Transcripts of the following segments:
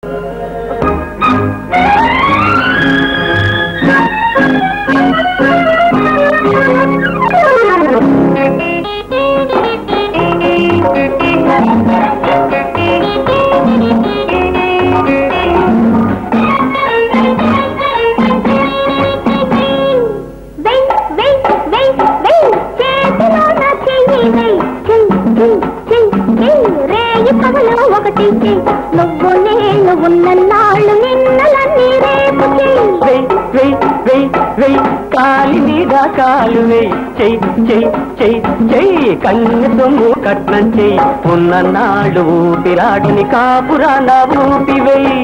వెయ్ వెయ్ వెయ్ వెయ్ చేతిలోన చెయ్యి వెయ్ చెయ్ చెయ్ చెయ్ చెయ్ రేయి పగలు ఒకటి చెయ్ నువ్వు నేను ఉన్న నాళ్ళు నిన్నలన్నీ రేపు చెయ్ వెయ్ వెయ్ వెయ్ వెయ్ కాలి మీద కాలు వెయ్ చెయ్ చెయ్ చెయ్ చెయ్ కన్ను సొమ్ము కట్నం చెయ్ ఉన్న నాడు ఊపిరాడిని కాపురాన ఊపి వెయ్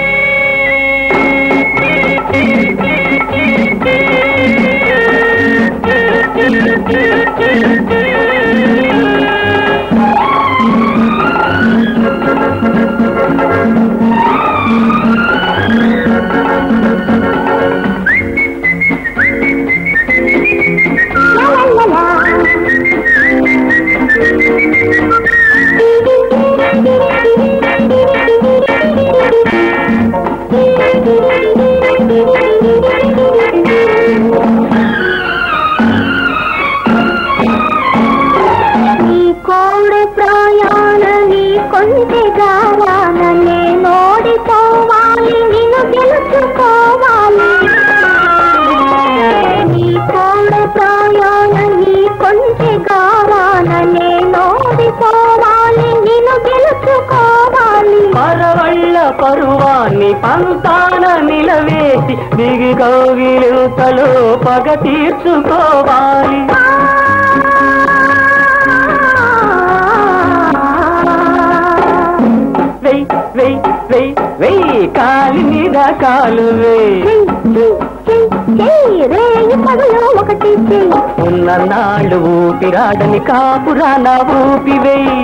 నీ కోడి ప్రయాణ నీ కొంచె గాయాన నేనోడిపోవాలి నిన్ను గెలుచుకోవాలి నీ కోడి ప్రయాణ నీ కొంచె గాయాన నేనోడిపోవాలి నిన్ను గెలుచుకోవాలి పరవళ్ళ పరువాన్ని పంతాన నిలవేసి దిగి కౌగిలుతలో పగ తీర్చుకోవాలి వెయ్ వెయ్ వెయ్ వెయ్ కాలి మీద కాలు వెయ్ రేయి పగలు ఒకటి చెయ్యి ఉన్న నాళ్ళు ఊపిరాడని కాపురాన ఊపి వెయ్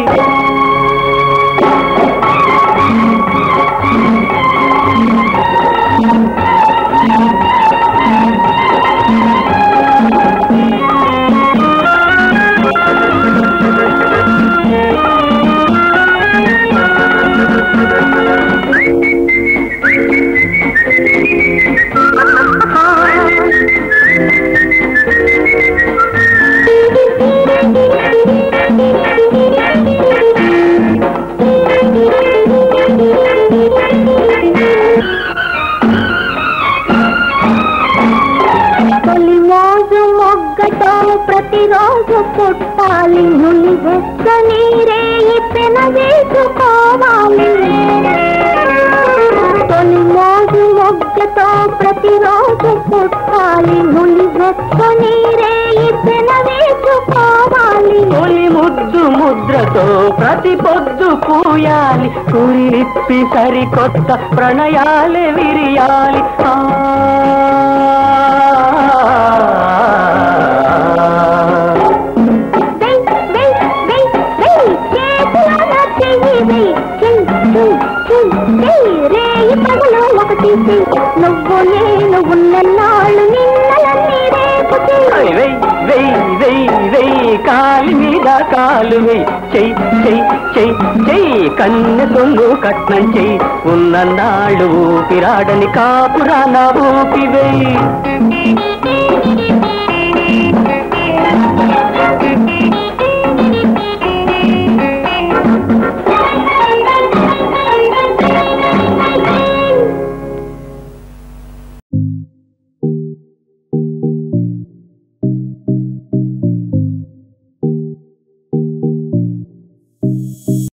తొలి మోజు మొగ్గతో ప్రతిరోజు పుట్టాలి నులి వెచ్చని రేయి పెన వేసుకోవాలి తొలి మోజు మొగ్గతో ప్రతిరోజు పుట్టాలి నులి వెచ్చని రేయి పెన వేసుకోవాలి తొలి ముద్దు ముద్రతో ప్రతి పొద్దు పూయాలి కురిలిప్పి సరికొత్త ప్రణయాలే విరియాలి ఆ వెయ్ వెయ్ వెయ్ వెయ్ చేతిలోన చెయ్యి వెయ్ చెయ్ చెయ్ చెయ్ చెయ్ రేయి పగలు ఒకటి చెయ్ నువ్వు నేను ఉన్న నాళ్ళు నిన్నలన్నీ రేపు చెయ్ వెయ్ వెయ్ వెయ్ వెయ్ కాలి మీద కాలు వెయ్ చెయ్ చెయ్ చెయ్ చెయ్ కన్ను సొమ్ము కట్నం చెయ్ ఉన్న నాళ్ళు ఊపిరాడని కాపురాన ఊపి వెయ్